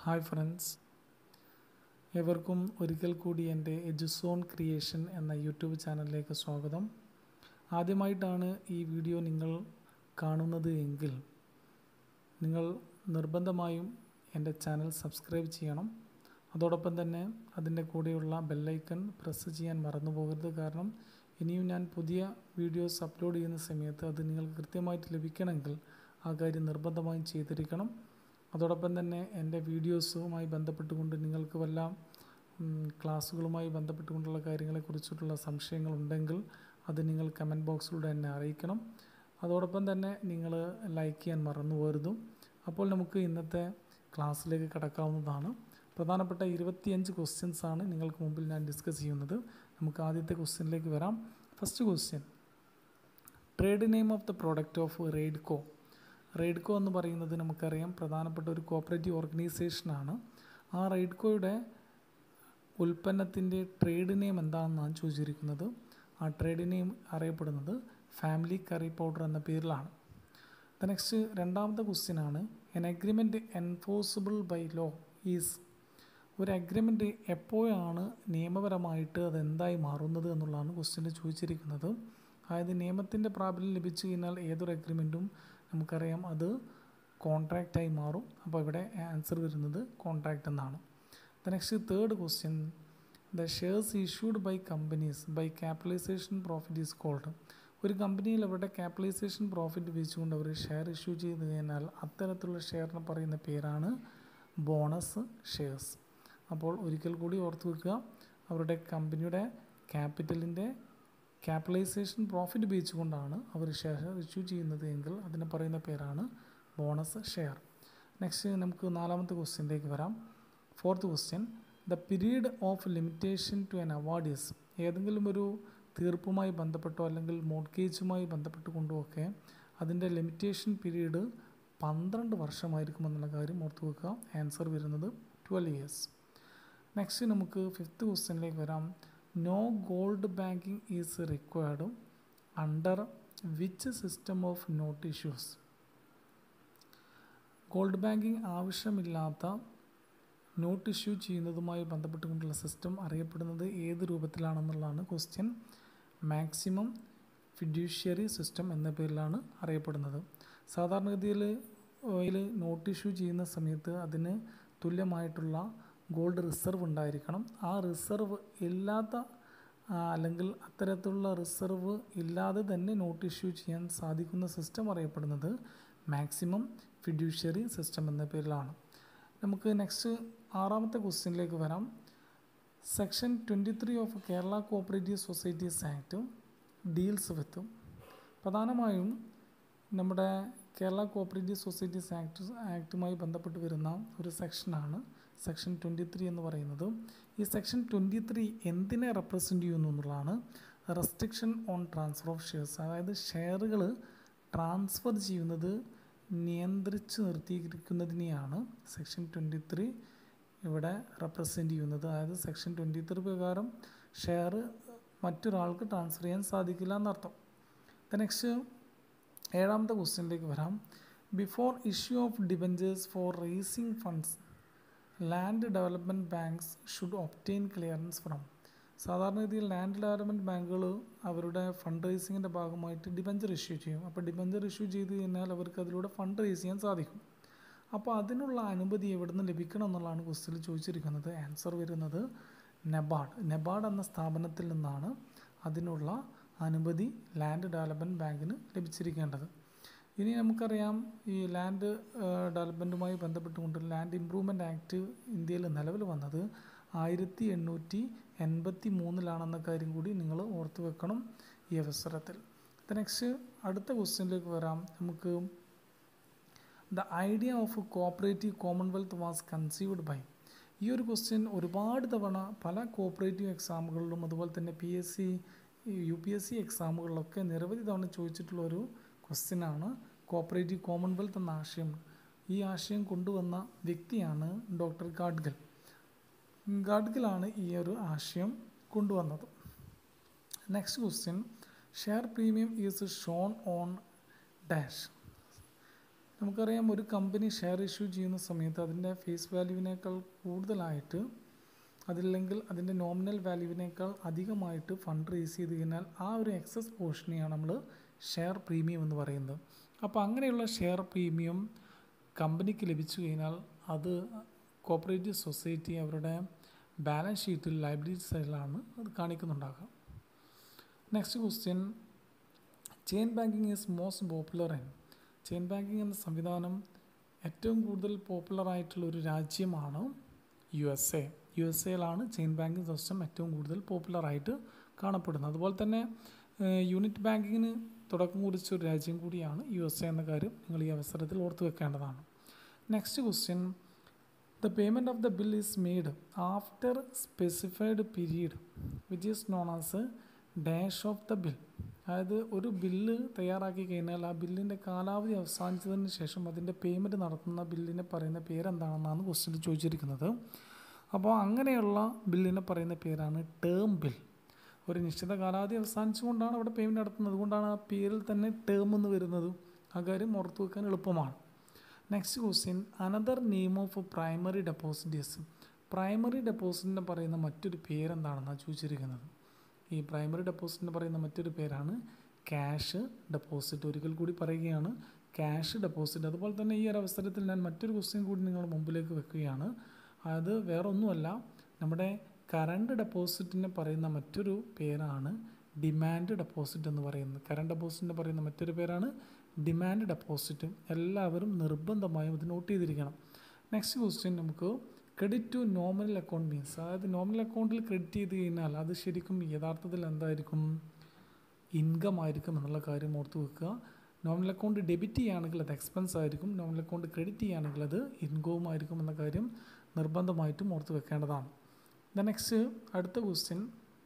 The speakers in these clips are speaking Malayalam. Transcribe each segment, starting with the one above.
ഹായ് ഫ്രണ്ട്സ് ഏവർക്കും ഒരിക്കൽ കൂടി എൻ്റെ എജുസോൺ ക്രിയേഷൻ എന്ന യൂട്യൂബ് ചാനലിലേക്ക് സ്വാഗതം ആദ്യമായിട്ടാണ് ഈ വീഡിയോ നിങ്ങൾ കാണുന്നത് എങ്കിൽ നിങ്ങൾ നിർബന്ധമായും എൻ്റെ ചാനൽ സബ്സ്ക്രൈബ് ചെയ്യണം അതോടൊപ്പം തന്നെ അതിൻ്റെ കൂടെയുള്ള ബെല്ലൈക്കൺ പ്രസ് ചെയ്യാൻ മറന്നു പോകരുത് കാരണം ഇനിയും ഞാൻ പുതിയ വീഡിയോസ് അപ്ലോഡ് ചെയ്യുന്ന സമയത്ത് അത് നിങ്ങൾക്ക് കൃത്യമായിട്ട് ലഭിക്കണമെങ്കിൽ ആ കാര്യം നിർബന്ധമായും ചെയ്തിരിക്കണം അതോടൊപ്പം തന്നെ എൻ്റെ വീഡിയോസുമായി ബന്ധപ്പെട്ടുകൊണ്ട് നിങ്ങൾക്ക് വല്ല ക്ലാസ്സുകളുമായി ബന്ധപ്പെട്ടുകൊണ്ടുള്ള കാര്യങ്ങളെക്കുറിച്ചിട്ടുള്ള സംശയങ്ങളുണ്ടെങ്കിൽ അത് നിങ്ങൾ കമൻറ്റ് ബോക്സിലൂടെ എന്നെ അറിയിക്കണം അതോടൊപ്പം തന്നെ നിങ്ങൾ ലൈക്ക് ചെയ്യാൻ മറന്നു പോകരുതും അപ്പോൾ നമുക്ക് ഇന്നത്തെ ക്ലാസ്സിലേക്ക് കടക്കാവുന്നതാണ് പ്രധാനപ്പെട്ട ഇരുപത്തിയഞ്ച് ക്വസ്റ്റ്യൻസ് ആണ് നിങ്ങൾക്ക് മുമ്പിൽ ഞാൻ ഡിസ്കസ് ചെയ്യുന്നത് നമുക്ക് ആദ്യത്തെ ക്വസ്റ്റ്യനിലേക്ക് വരാം first question trade name of the product of Raidco Raidco എന്ന് പറയുന്നത് നമുക്കറിയാം പ്രധാനപ്പെട്ട ഒരു കോപ്പറേറ്റീവ് ഓർഗനൈസേഷനാണ് ആ റെയ്ഡ്കോയുടെ ഉൽപ്പന്നത്തിൻ്റെ ട്രേഡ് നെയിം എന്താണെന്നാണ് ചോദിച്ചിരിക്കുന്നത് ആ ട്രേഡ് നെയിം അറിയപ്പെടുന്നത് ഫാമിലി കറി പൗഡർ എന്ന പേരിലാണ് ദ നെക്സ്റ്റ് രണ്ടാമത്തെ ക്വസ്റ്റ്യൻ ആണ് an agreement enforceable by law is ഒരു അഗ്രിമെൻറ്റ് എപ്പോഴാണ് നിയമപരമായിട്ട് അത് എന്തായി മാറുന്നത് എന്നുള്ളതാണ് ക്വസ്റ്റ്യനിൽ ചോദിച്ചിരിക്കുന്നത് അതായത് നിയമത്തിൻ്റെ പ്രാബല്യം ലഭിച്ചു കഴിഞ്ഞാൽ ഏതൊരു അഗ്രിമെൻറ്റും നമുക്കറിയാം അത് കോൺട്രാക്റ്റായി മാറും അപ്പോൾ ഇവിടെ ആൻസർ വരുന്നത് കോൺട്രാക്റ്റ് എന്നാണ് the next third question the shares issued by companies by capitalisation profit is called ഒരു കമ്പനിയിൽ അവരുടെ ക്യാപിറ്റലൈസേഷൻ പ്രോഫിറ്റ് വെച്ചുകൊണ്ട് അവർ ഷെയർ ഇഷ്യൂ ചെയ്ത് കഴിഞ്ഞാൽ അത്തരത്തിലുള്ള ഷെയറിന് പറയുന്ന പേരാണ് ബോണസ് ഷെയർസ് അപ്പോൾ ഒരിക്കൽ കൂടി ഓർത്തു വെക്കുക അവരുടെ കമ്പനിയുടെ ക്യാപിറ്റലിൻ്റെ ക്യാപിറ്റലൈസേഷൻ പ്രോഫിറ്റ് ഉപയോഗിച്ചുകൊണ്ടാണ് അവർ ഷെയർ ഇഷ്യൂ ചെയ്യുന്നത് എങ്കിൽ അതിന് പറയുന്ന പേരാണ് ബോണസ് ഷെയർ നെക്സ്റ്റ് നമുക്ക് നാലാമത്തെ ക്വസ്റ്റ്യനിലേക്ക് വരാം fourth question the period of limitation to an award is ഏതെങ്കിലും ഒരു തീർപ്പുമായി ബന്ധപ്പെട്ടോ അല്ലെങ്കിൽ മോഡ്ഗേജുമായി ബന്ധപ്പെട്ടുകൊണ്ടോ ഒക്കെ അതിൻ്റെ ലിമിറ്റേഷൻ പീരീഡ് പന്ത്രണ്ട് വർഷമായിരിക്കുമെന്നുള്ള കാര്യം ഓർത്തു വെക്കുക ആൻസർ വരുന്നത് ട്വൽവ് ഇയേഴ്സ് നെക്സ്റ്റ് നമുക്ക് ഫിഫ്ത്ത് ക്വസ്റ്റ്യനിലേക്ക് വരാം no gold banking is required under which system of note issues gold banking ആവശ്യമില്ലാത്ത നോട്ട് ഇഷ്യൂ ചെയ്യുന്നതുമായി ബന്ധപ്പെട്ടുകൊണ്ടുള്ള സിസ്റ്റം അറിയപ്പെടുന്നത് ഏത് രൂപത്തിലാണെന്നുള്ളതാണ് ക്വസ്റ്റ്യൻ മാക്സിമം ഫിഡ്യൂഷ്യറി സിസ്റ്റം എന്ന പേരിലാണ് അറിയപ്പെടുന്നത് സാധാരണഗതിയിൽ ഇതിൽ നോട്ട് ഇഷ്യൂ ചെയ്യുന്ന സമയത്ത് അതിന് തുല്യമായിട്ടുള്ള ഗോൾഡ് റിസർവ് ഉണ്ടായിരിക്കണം ആ റിസർവ് ഇല്ലാത്ത അല്ലെങ്കിൽ അത്തരത്തിലുള്ള റിസർവ് ഇല്ലാതെ തന്നെ നോട്ട് ഇഷ്യൂ ചെയ്യാൻ സാധിക്കുന്ന സിസ്റ്റം അറിയപ്പെടുന്നത് മാക്സിമം ഫിഡ്യൂഷ്യറി സിസ്റ്റം എന്ന പേരിലാണ് നമുക്ക് നെക്സ്റ്റ് ആറാമത്തെ ക്വസ്റ്റ്യനിലേക്ക് വരാം section twenty three of Kerala cooperative societies act deals with പ്രധാനമായും നമ്മുടെ കേരള കോപ്പറേറ്റീവ് സൊസൈറ്റീസ് ആക്ട് ആക്ടുമായി ബന്ധപ്പെട്ട് വരുന്ന ഒരു സെക്ഷനാണ് സെക്ഷൻ ട്വൻറ്റി ത്രീ എന്ന് പറയുന്നത് ഈ സെക്ഷൻ ട്വൻറ്റി ത്രീ എന്തിനെ റെപ്രസെൻ്റ് ചെയ്യുന്നു എന്നുള്ളതാണ് restriction on transfer of shares അതായത് ഷെയറുകൾ ട്രാൻസ്ഫർ ചെയ്യുന്നത് നിയന്ത്രിച്ച് നിർത്തിയിരിക്കുന്നതിനെയാണ് സെക്ഷൻ ട്വൻറ്റി ത്രീ ഇവിടെ റെപ്രസെൻ്റ് ചെയ്യുന്നത് അതായത് സെക്ഷൻ ട്വൻറ്റി ത്രീ പ്രകാരം ഷെയർ മറ്റൊരാൾക്ക് ട്രാൻസ്ഫർ ചെയ്യാൻ സാധിക്കില്ല എന്നർത്ഥം ദ നെക്സ്റ്റ് ഏഴാമത്തെ ക്വസ്റ്റ്യനിലേക്ക് വരാം before issue of debentures for raising funds land development banks should obtain clearance from സാധാരണഗതിയിൽ ലാൻഡ് ഡെവലപ്മെൻറ്റ് ബാങ്കുകൾ അവരുടെ ഫണ്ട് റേസിങ്ങിൻ്റെ ഭാഗമായിട്ട് ഡിബഞ്ചർ ഇഷ്യൂ ചെയ്യും അപ്പോൾ ഡിബഞ്ചർ ഇഷ്യൂ ചെയ്ത് കഴിഞ്ഞാൽ അവർക്ക് അതിലൂടെ ഫണ്ട് റേസ് ചെയ്യാൻ സാധിക്കും അപ്പോൾ അതിനുള്ള അനുമതി എവിടെ നിന്ന് ലഭിക്കണം എന്നുള്ളതാണ് ക്വസ്റ്റിൽ ചോദിച്ചിരിക്കുന്നത് ആൻസർ വരുന്നത് നെബാഡ് നെബാഡ് എന്ന സ്ഥാപനത്തിൽ നിന്നാണ് അതിനുള്ള അനുമതി ലാൻഡ് ഡെവലപ്മെൻറ്റ് ബാങ്കിന് ലഭിച്ചിരിക്കേണ്ടത് ഇനി നമുക്കറിയാം ഈ ലാൻഡ് ഡെവലപ്മെൻറ്റുമായി ബന്ധപ്പെട്ടുകൊണ്ട് ലാൻഡ് ഇമ്പ്രൂവ്മെൻ്റ് ആക്ട് ഇന്ത്യയിൽ നിലവിൽ വന്നത് ആയിരത്തി എണ്ണൂറ്റി എൺപത്തി മൂന്നിലാണെന്ന കാര്യം കൂടി നിങ്ങൾ ഓർത്തു വെക്കണം ഈ അവസരത്തിൽ ദ നെക്സ്റ്റ് അടുത്ത ക്വസ്റ്റ്യനിലേക്ക് വരാം നമുക്ക് the idea of cooperative commonwealth was conceived by ഈ ഒരു ക്വസ്റ്റ്യൻ ഒരുപാട് തവണ പല കോപ്പറേറ്റീവ് എക്സാമുകളിലും അതുപോലെ തന്നെ P S C U P S C എക്സാമുകളിലൊക്കെ നിരവധി തവണ ചോദിച്ചിട്ടുള്ള ഒരു ക്വസ്റ്റ്യനാണ് കോപ്പറേറ്റീവ് കോമൺവെൽത്ത് എന്ന ആശയം ഈ ആശയം കൊണ്ടുവന്ന വ്യക്തിയാണ് ഡോക്ടർ ഗാഡ്ഗൽ ഗാഡ്ഗിലാണ് ഈ ഒരു ആശയം കൊണ്ടുവന്നത് next question share premium is shown on dash നമുക്കറിയാം ഒരു കമ്പനി ഷെയർ ഇഷ്യൂ ചെയ്യുന്ന സമയത്ത് അതിൻ്റെ ഫേസ് വാല്യൂവിനേക്കാൾ കൂടുതലായിട്ട് അതില്ലെങ്കിൽ അതിൻ്റെ നോമിനൽ വാല്യൂവിനേക്കാൾ അധികമായിട്ട് ഫണ്ട് റേസ് ചെയ്ത് കഴിഞ്ഞാൽ ആ ഒരു എക്സസ് പോർഷനെയാണ് നമ്മൾ ഷെയർ പ്രീമിയം എന്ന് പറയുന്നത് അപ്പോൾ അങ്ങനെയുള്ള ഷെയർ പ്രീമിയം കമ്പനിക്ക് ലഭിച്ചു കഴിഞ്ഞാൽ അത് കോപ്പറേറ്റീവ് സൊസൈറ്റി അവരുടെ ബാലൻസ് ഷീറ്റിൽ ലൈബിലിറ്റി സൈഡിലാണ് അത് കാണിക്കുന്നുണ്ടാകുക next question chain banking is most popular in chain banking എന്ന സംവിധാനം ഏറ്റവും കൂടുതൽ പോപ്പുലർ ആയിട്ടുള്ള ഒരു രാജ്യമാണ് U S A U S എയിലാണ് ചെയിൻ ബാങ്കിങ് സിസ്റ്റം ഏറ്റവും കൂടുതൽ പോപ്പുലറായിട്ട് കാണപ്പെടുന്നത് അതുപോലെ തന്നെ യൂണിറ്റ് ബാങ്കിങ്ങിന് തുടക്കം കുറിച്ച ഒരു രാജ്യം കൂടിയാണ് യു എസ് എ എന്ന കാര്യം നിങ്ങൾ ഈ അവസരത്തിൽ ഓർത്തു വെക്കേണ്ടതാണ് next question the payment of the bill is made after specified period which is known as dash of the bill അതായത് ഒരു ബില്ല് തയ്യാറാക്കി കഴിഞ്ഞാൽ ആ ബില്ലിൻ്റെ കാലാവധി അവസാനിച്ചതിന് ശേഷം അതിൻ്റെ പേയ്മെൻറ്റ് നടത്തുന്ന ബില്ലിനെ പറയുന്ന പേരെന്താണെന്നാണ് ക്വസ്റ്റ്യൻ ചോദിച്ചിരിക്കുന്നത് അപ്പോൾ അങ്ങനെയുള്ള ബില്ലിനെ പറയുന്ന പേരാണ് ടേം ബിൽ ഒരു നിശ്ചിത കാലാവധി അവസാനിച്ചുകൊണ്ടാണ് അവിടെ പേയ്മെൻറ്റ് നടത്തുന്നത് അതുകൊണ്ടാണ് ആ പേരിൽ തന്നെ ടേം എന്ന് വരുന്നത് ആ കാര്യം ഓർത്തു വെക്കാൻ എളുപ്പമാണ് next question another name of primary deposits primary ഡെപ്പോസിറ്റിനെ പറയുന്ന മറ്റൊരു പേരെന്താണെന്നാണ് ചോദിച്ചിരിക്കുന്നത് ഈ പ്രൈമറി ഡെപ്പോസിറ്റിന് പറയുന്ന മറ്റൊരു പേരാണ് ക്യാഷ് ഡെപ്പോസിറ്റ് ഒരിക്കൽ കൂടി പറയുകയാണ് ക്യാഷ് ഡെപ്പോസിറ്റ് അതുപോലെ തന്നെ ഈ ഒരു അവസരത്തിൽ ഞാൻ മറ്റൊരു ക്വസ്റ്റ്യൻ കൂടി നിങ്ങളുടെ മുമ്പിലേക്ക് വെക്കുകയാണ് അത് വേറൊന്നുമല്ല നമ്മുടെ കറണ്ട് ഡെപ്പോസിറ്റിനെ പറയുന്ന മറ്റൊരു പേരാണ് ഡിമാൻഡ് ഡെപ്പോസിറ്റ് എന്ന് പറയുന്നത് കറണ്ട് ഡെപ്പോസിറ്റിന് പറയുന്ന മറ്റൊരു പേരാണ് ഡിമാൻഡ് ഡെപ്പോസിറ്റ് എല്ലാവരും നിർബന്ധമായും ഇത് നോട്ട് ചെയ്തിരിക്കണം നെക്സ്റ്റ് ക്വസ്റ്റ്യൻ നമുക്ക് credit to nominal account means അതായത് നോമിനൽ അക്കൗണ്ടിൽ ക്രെഡിറ്റ് ചെയ്ത് കഴിഞ്ഞാൽ അത് ശരിക്കും യഥാർത്ഥത്തിൽ എന്തായിരിക്കും ഇൻകം ആയിരിക്കും എന്നുള്ള കാര്യം ഓർത്ത് വെക്കുക നോമിനൽ അക്കൗണ്ട് ഡെബിറ്റ് ചെയ്യുകയാണെങ്കിൽ അത് എക്സ്പെൻസ് ആയിരിക്കും നോമിനൽ അക്കൗണ്ട് ക്രെഡിറ്റ് ചെയ്യുകയാണെങ്കിൽ അത് ഇൻകവും ആയിരിക്കും എന്ന കാര്യം നിർബന്ധമായിട്ടും ഓർത്ത് വെക്കേണ്ടതാണ് ദ നെക്സ്റ്റ് അടുത്ത question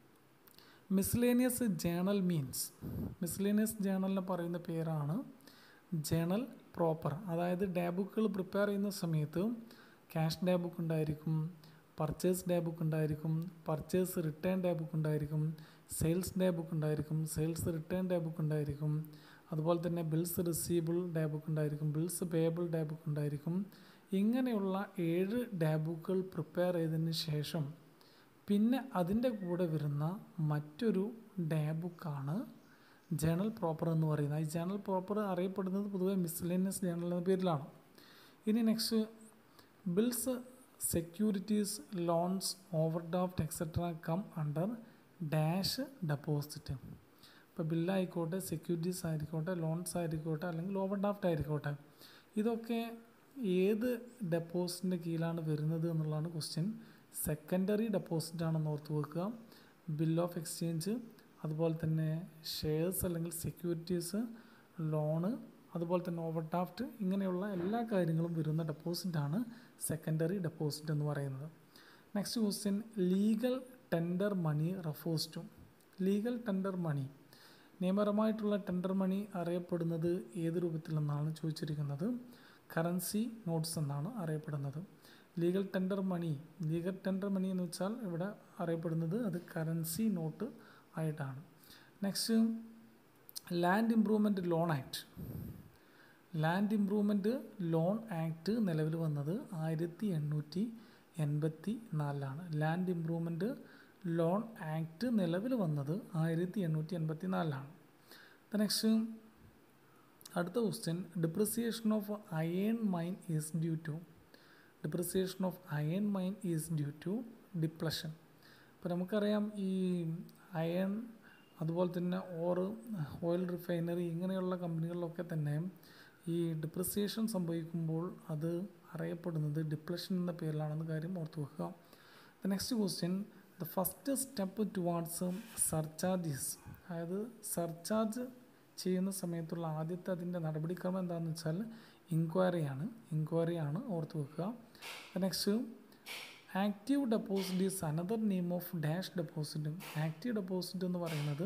miscellaneous journal means miscellaneous ജേണലിന് പറയുന്ന പേരാണ് ജേണൽ പ്രോപ്പർ അതായത് ഡേ ബുക്കുകൾ പ്രിപ്പയർ ചെയ്യുന്ന സമയത്ത് ക്യാഷ് ഡേ ബുക്ക് ഉണ്ടായിരിക്കും പർച്ചേസ് ഡേ ബുക്ക് ഉണ്ടായിരിക്കും പർച്ചേസ് റിട്ടേൺ ഡേ ബുക്ക് ഉണ്ടായിരിക്കും സെയിൽസ് ഡേ ബുക്ക് ഉണ്ടായിരിക്കും സെയിൽസ് റിട്ടേൺ ഡേ ബുക്ക് ഉണ്ടായിരിക്കും അതുപോലെ തന്നെ ബിൽസ് റിസീബിൾ ഡേ ബുക്ക് ഉണ്ടായിരിക്കും ബിൽസ് പേയബിൾ ഡേ ബുക്ക് ഉണ്ടായിരിക്കും ഇങ്ങനെയുള്ള ഏഴ് ഡേ ബുക്കുകൾ പ്രിപ്പയർ ചെയ്തതിന് ശേഷം പിന്നെ അതിൻ്റെ കൂടെ വരുന്ന മറ്റൊരു ഡേ ബുക്കാണ് ജേണൽ പ്രോപ്പർ എന്ന് പറയുന്നത് ഈ ജേണൽ പ്രോപ്പർ അറിയപ്പെടുന്നത് പൊതുവെ മിസ്ലേനിയസ് ജേണൽ എന്ന പേരിലാണ് ഇനി next bills securities loans overdraft etcetera come under dash deposit ഇപ്പോൾ ബില്ലായിക്കോട്ടെ സെക്യൂരിറ്റീസ് ആയിരിക്കോട്ടെ ലോൺസ് ആയിരിക്കോട്ടെ അല്ലെങ്കിൽ ഓവർ ഡ്രാഫ്റ്റ് ആയിരിക്കോട്ടെ ഇതൊക്കെ ഏത് ഡെപ്പോസിറ്റിൻ്റെ കീഴിലാണ് വരുന്നത് എന്നുള്ളതാണ് ക്വസ്റ്റ്യൻ സെക്കൻഡറി ഡെപ്പോസിറ്റ് ആണെന്ന് ഓർത്ത് വെക്കുക ബിൽ ഓഫ് എക്സ്ചേഞ്ച് അതുപോലെ തന്നെ ഷെയർസ് അല്ലെങ്കിൽ സെക്യൂരിറ്റീസ് ലോണ് അതുപോലെ തന്നെ ഓവർ ഡ്രാഫ്റ്റ് ഇങ്ങനെയുള്ള എല്ലാ കാര്യങ്ങളും വരുന്ന ഡെപ്പോസിറ്റാണ് സെക്കൻഡറി ഡെപ്പോസിറ്റ് എന്ന് പറയുന്നത് next question legal tender money refers to legal tender money നിയമപരമായിട്ടുള്ള ടെൻഡർ മണി അറിയപ്പെടുന്നത് ഏത് രൂപത്തിലെന്നാണ് ചോദിച്ചിരിക്കുന്നത് കറൻസി നോട്ട്സ് എന്നാണ് അറിയപ്പെടുന്നത് legal tender money legal tender money എന്ന് വെച്ചാൽ ഇവിടെ അറിയപ്പെടുന്നത് അത് കറൻസി നോട്ട് ആയിട്ടാണ് next land improvement loan act land improvement loan act നിലവിൽ വന്നത് ആയിരത്തി എണ്ണൂറ്റി എൺപത്തി നാലിലാണ് ലാൻഡ് ഇംപ്രൂവ്മെൻറ്റ് ലോൺ ആക്ട് നിലവിൽ വന്നത് ആയിരത്തി എണ്ണൂറ്റി എൺപത്തി നാലിലാണ് നെക്സ്റ്റ് അടുത്ത question depreciation of iron mine is due to depreciation of iron mine is due to depletion ഇപ്പോൾ നമുക്കറിയാം ഈ അയൺ അതുപോലെ തന്നെ ഓർ ഓയിൽ റിഫൈനറി ഇങ്ങനെയുള്ള കമ്പനികളിലൊക്കെ തന്നെ ഈ ഡിപ്രിസിയേഷൻ സംഭവിക്കുമ്പോൾ അത് അറിയപ്പെടുന്നത് ഡിപ്ലഷൻ എന്ന പേരിലാണെന്ന കാര്യം ഓർത്ത് വെക്കുക the next question the first step towards surcharges അതായത് സർചാർജ് ചെയ്യുന്ന സമയത്തുള്ള ആദ്യത്തെ അതിൻ്റെ നടപടിക്രമം എന്താണെന്ന് വെച്ചാൽ ഇൻക്വയറിയാണ് ഇൻക്വയറിയാണ് ഓർത്ത് വെക്കുക next active deposit is another name of dash deposit active deposit എന്ന് പറയുന്നത്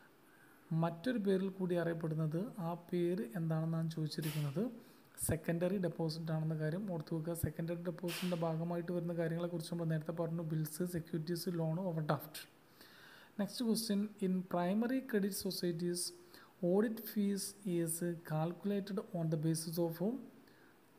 മറ്റൊരു പേരിൽ കൂടി അറിയപ്പെടുന്നത് ആ പേര് എന്താണെന്നാണ് ചോദിച്ചിരിക്കുന്നത് സെക്കൻഡറി ഡെപ്പോസിറ്റ് ആണെന്ന കാര്യം ഓർത്ത് വെക്കുക സെക്കൻഡറി ഡെപ്പോസിറ്റിൻ്റെ ഭാഗമായിട്ട് വരുന്ന കാര്യങ്ങളെക്കുറിച്ച് നമ്മൾ നേരത്തെ പറഞ്ഞു bills securities loan overdraft next question in primary credit societies audit fee is calculated on the basis of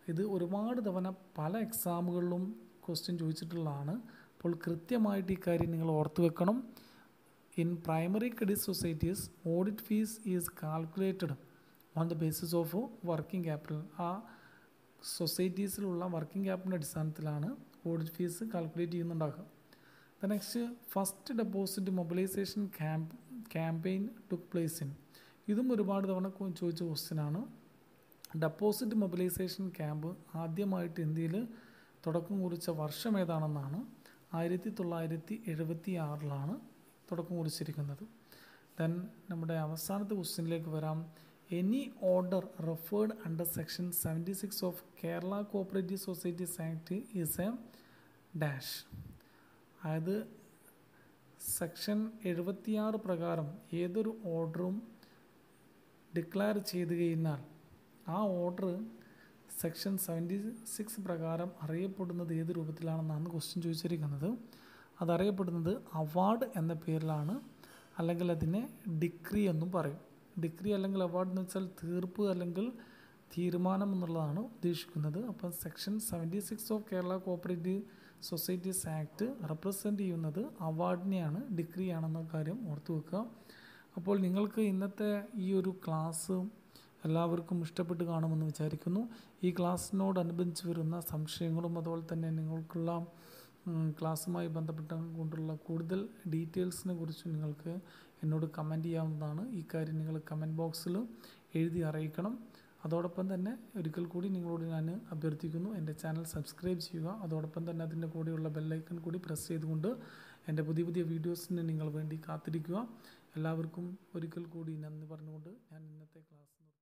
ഇത് ഒരുപാട് തവണ പല എക്സാമുകളിലും ക്വസ്റ്റ്യൻ ചോദിച്ചിട്ടുള്ളതാണ് അപ്പോൾ കൃത്യമായിട്ട് ഈ കാര്യം നിങ്ങൾ ഓർത്തു വെക്കണം in primary credit societies audit fee is calculated on the basis of working capital ആ സൊസൈറ്റീസിലുള്ള വർക്കിംഗ് ക്യാപിറ്റലിൻ്റെ അടിസ്ഥാനത്തിലാണ് ഓഡിറ്റ് ഫീസ് കാൽക്കുലേറ്റ് ചെയ്യുന്നുണ്ടാക്കുക the next first deposit mobilisation camp campaign took place in ഇതും ഒരുപാട് തവണ ചോദിച്ച ക്വസ്റ്റ്യനാണ് ഡെപ്പോസിറ്റ് മൊബിലൈസേഷൻ ക്യാമ്പ് ആദ്യമായിട്ട് ഇന്ത്യയിൽ തുടക്കം കുറിച്ച വർഷം ഏതാണെന്നാണ് ആയിരത്തി തൊള്ളായിരത്തി എഴുപത്തി ആറിലാണ് തുടക്കം കുറിച്ചിരിക്കുന്നത് ദെൻ നമ്മുടെ അവസാനത്തെ ക്വസ്റ്റ്യനിലേക്ക് വരാം any order referred under section seventy six of Kerala cooperative societies act is a dash അതായത് സെക്ഷൻ എഴുപത്തിയാറ് പ്രകാരം ഏതൊരു ഓർഡറും ഡിക്ലെയർ ചെയ്ത് കഴിഞ്ഞാൽ ആ ഓർഡർ സെക്ഷൻ സെവൻറ്റി സിക്സ് പ്രകാരം അറിയപ്പെടുന്നത് ഏത് രൂപത്തിലാണെന്നാണ് ക്വസ്റ്റ്യൻ ചോദിച്ചിരിക്കുന്നത് അതറിയപ്പെടുന്നത് അവാർഡ് എന്ന പേരിലാണ് അല്ലെങ്കിൽ അതിനെ ഡിഗ്രി എന്നും പറയും ഡിഗ്രി അല്ലെങ്കിൽ അവാർഡ് എന്ന് വെച്ചാൽ തീർപ്പ് അല്ലെങ്കിൽ തീരുമാനം എന്നുള്ളതാണ് ഉദ്ദേശിക്കുന്നത് അപ്പം section seventy six of Kerala cooperative societies act represent ചെയ്യുന്നത് അവാർഡിനെയാണ് ഡിഗ്രി ആണെന്ന കാര്യം ഓർത്തു വെക്കുക അപ്പോൾ നിങ്ങൾക്ക് ഇന്നത്തെ ഈ ഒരു ക്ലാസ് എല്ലാവർക്കും ഇഷ്ടപ്പെട്ട് കാണുമെന്ന് വിചാരിക്കുന്നു ഈ ക്ലാസ്സിനോടനുബന്ധിച്ച് വരുന്ന സംശയങ്ങളും അതുപോലെ തന്നെ നിങ്ങൾക്കുള്ള ക്ലാസ്സുമായി ബന്ധപ്പെട്ട കൊണ്ടുള്ള കൂടുതൽ ഡീറ്റെയിൽസിനെ കുറിച്ച് നിങ്ങൾക്ക് എന്നോട് കമൻറ്റ് ചെയ്യാവുന്നതാണ് ഈ കാര്യം നിങ്ങൾ കമൻറ്റ് ബോക്സിൽ എഴുതി അറിയിക്കണം അതോടൊപ്പം തന്നെ ഒരിക്കൽ കൂടി നിങ്ങളോട് ഞാൻ അഭ്യർത്ഥിക്കുന്നു എൻ്റെ ചാനൽ സബ്സ്ക്രൈബ് ചെയ്യുക അതോടൊപ്പം തന്നെ അതിൻ്റെ കൂടെയുള്ള ബെല്ലൈക്കൺ കൂടി പ്രസ് ചെയ്തുകൊണ്ട് എൻ്റെ പുതിയ പുതിയ വീഡിയോസിന് നിങ്ങൾ വേണ്ടി കാത്തിരിക്കുക എല്ലാവർക്കും ഒരിക്കൽ കൂടി നന്ദി പറഞ്ഞുകൊണ്ട് ഞാൻ ഇന്നത്തെ ക്ലാസ്